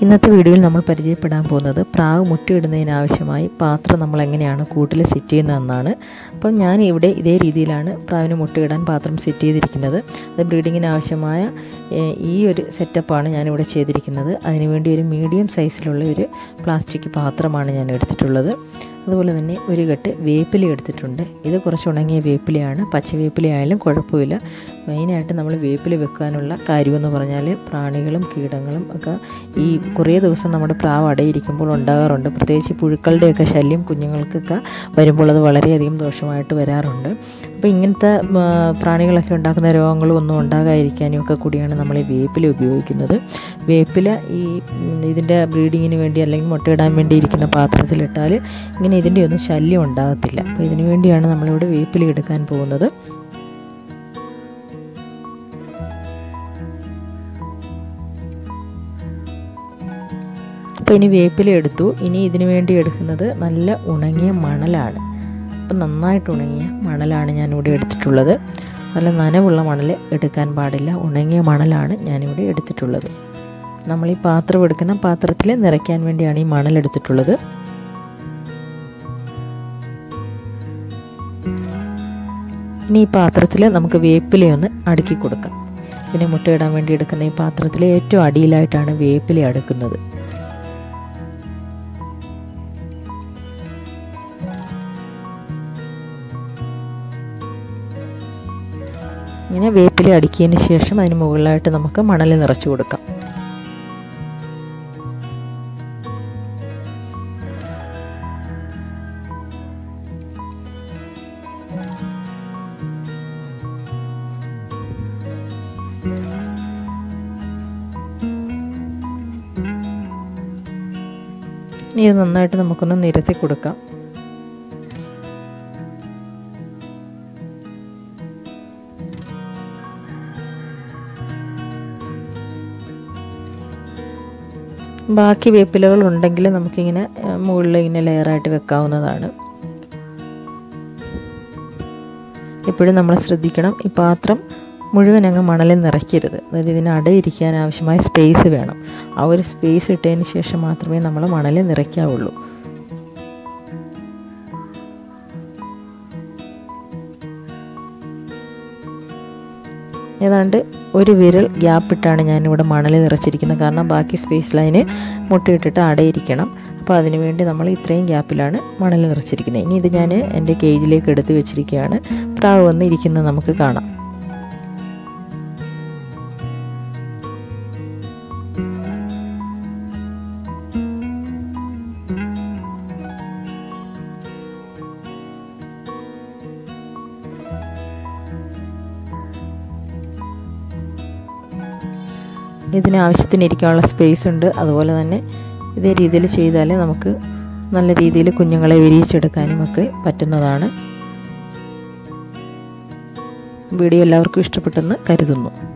ഇന്നത്തെ വീഡിയോയിൽ നമ്മൾ പരിചയപ്പെടാൻ പോകുന്നത് പ്രാവ് മുട്ടയിടുന്നതിനാവശ്യമായി പാത്രം നമ്മൾ എങ്ങനെയാണ് കൂട്ടിൽ സെറ്റ് ചെയ്യുന്നതെന്നാണ് അപ്പം ഞാൻ ഇവിടെ ഇതേ രീതിയിലാണ് പ്രാവിന് മുട്ടയിടാൻ പാത്രം സെറ്റ് ചെയ്തിരിക്കുന്നത് അത് ബ്രീഡിങ്ങിന് ആവശ്യമായ ഏഹ്, ഈ ഒരു സെറ്റപ്പാണ് ഞാനിവിടെ ചെയ്തിരിക്കുന്നത് അതിനുവേണ്ടി ഒരു മീഡിയം സൈസിലുള്ള ഒരു പ്ലാസ്റ്റിക് പാത്രമാണ് ഞാൻ എടുത്തിട്ടുള്ളത് അതുപോലെ തന്നെ ഒരു കെട്ട് വേപ്പില എടുത്തിട്ടുണ്ട് ഇത് കുറച്ച് ഉണങ്ങിയ വേപ്പിലയാണ് പച്ചവേപ്പില ആയാലും കുഴപ്പമില്ല മെയിനായിട്ട് നമ്മൾ വേപ്പില വെക്കാനുള്ള കാര്യമെന്ന് പറഞ്ഞാൽ പ്രാണികളും കീടങ്ങളും ഒക്കെ ഈ കുറേ ദിവസം നമ്മുടെ പ്രാവ് അടയിരിക്കുമ്പോൾ ഉണ്ടാകാറുണ്ട് പ്രത്യേകിച്ച് പുഴുക്കളുടെയൊക്കെ ശല്യം കുഞ്ഞുങ്ങൾക്കൊക്കെ വരുമ്പോൾ അത് വളരെയധികം ദോഷമായിട്ട് വരാറുണ്ട് അപ്പോൾ ഇങ്ങനത്തെ ആ, പ്രാണികളൊക്കെ ഉണ്ടാക്കുന്ന രോഗങ്ങളും ഒന്നും ഉണ്ടാകാതിരിക്കാനും ഒക്കെ കൂടിയാണ് നമ്മൾ ഈ വേപ്പില ഉപയോഗിക്കുന്നത് വേപ്പില ഈ ഉം, ഇതിൻ്റെ ബ്രീഡിങ്ങിന് വേണ്ടി അല്ലെങ്കിൽ മുട്ടയിടാൻ വേണ്ടി ഇരിക്കുന്ന പാത്രത്തിലിട്ടാൽ ഇങ്ങനെ ഇതിൻ്റെ ഒന്നും ശല്യം ഉണ്ടാകത്തില്ല അപ്പോൾ ഇതിനു വേണ്ടിയാണ് നമ്മളിവിടെ വേപ്പില എടുക്കാൻ പോകുന്നത് അപ്പോൾ ഇനി വേപ്പില എടുത്തു ഇനി ഇതിനു വേണ്ടി എടുക്കുന്നത് നല്ല ഉണങ്ങിയ മണലാണ് അപ്പം നന്നായിട്ട് ഉണങ്ങിയ മണലാണ് ഞാനിവിടെ എടുത്തിട്ടുള്ളത് നല്ല നനവുള്ള മണൽ എടുക്കാൻ പാടില്ല ഉണങ്ങിയ മണലാണ് ഞാനിവിടെ എടുത്തിട്ടുള്ളത് നമ്മൾ ഈ പാത്രം എടുക്കുന്ന പാത്രത്തിൽ നിറയ്ക്കാൻ വേണ്ടിയാണ് ഈ മണൽ എടുത്തിട്ടുള്ളത് ഇനി ഈ പാത്രത്തിൽ നമുക്ക് വേപ്പിലയൊന്ന് അടുക്കി കൊടുക്കാം പിന്നെ മുട്ടയിടാൻ വേണ്ടി എടുക്കുന്ന ഈ പാത്രത്തിലെ ഏറ്റവും അടിയിലായിട്ടാണ് വേപ്പില അടുക്കുന്നത് ഇങ്ങനെ വേപ്പില അടുക്കിയതിന് ശേഷം അതിന് മുകളിലായിട്ട് നമുക്ക് മണൽ നിറച്ചു കൊടുക്കാം ഇനി ഇത് നന്നായിട്ട് നമുക്കൊന്ന് നിരത്തി കൊടുക്കാം ബാക്കി വേപ്പിലകൾ ഉണ്ടെങ്കിൽ നമുക്കിങ്ങനെ ഏഹ്, മുകളിൽ ഇങ്ങനെ ലെയറായിട്ട് വെക്കാവുന്നതാണ് എപ്പോഴും നമ്മൾ ശ്രദ്ധിക്കണം ഈ പാത്രം മുഴുവൻ അങ്ങ് മണലിൽ നിറയ്ക്കരുത് അതായത് ഇതിന് അടയിരിക്കാൻ ആവശ്യമായ സ്പേസ് വേണം ആ ഒരു സ്പേസ് ഇട്ടതിന് ശേഷം മാത്രമേ നമ്മൾ മണൽ നിറയ്ക്കാവുള്ളൂ ഏതാണ്ട് ഒരു വിരൽ ഗ്യാപ്പ് ഇട്ടാണ് ഞാനിവിടെ മണൽ നിറച്ചിരിക്കുന്നത് കാരണം ബാക്കി സ്പേസിൽ അതിന് മുട്ടയിട്ടിട്ട് അടയിരിക്കണം അപ്പോൾ അതിന് വേണ്ടി നമ്മൾ ഇത്രയും ഗ്യാപ്പിലാണ് മണൽ നിറച്ചിരിക്കുന്നത് ഇനി ഇത് ഞാൻ എൻ്റെ കേജിലേക്ക് എടുത്ത് വെച്ചിരിക്കുകയാണ് പ്രാവ് വന്ന് ഇരിക്കുന്നത് നമുക്ക് കാണാം ഇതിന് ആവശ്യത്തിന് ഇരിക്കാനുള്ള സ്പേസ് ഉണ്ട് അതുപോലെ തന്നെ ഇതേ രീതിയിൽ ചെയ്താൽ നമുക്ക് നല്ല രീതിയിൽ കുഞ്ഞുങ്ങളെ വിരിയിച്ചെടുക്കാനും ഒക്കെ പറ്റുന്നതാണ് വീഡിയോ എല്ലാവർക്കും ഇഷ്ടപ്പെട്ടെന്ന് കരുതുന്നു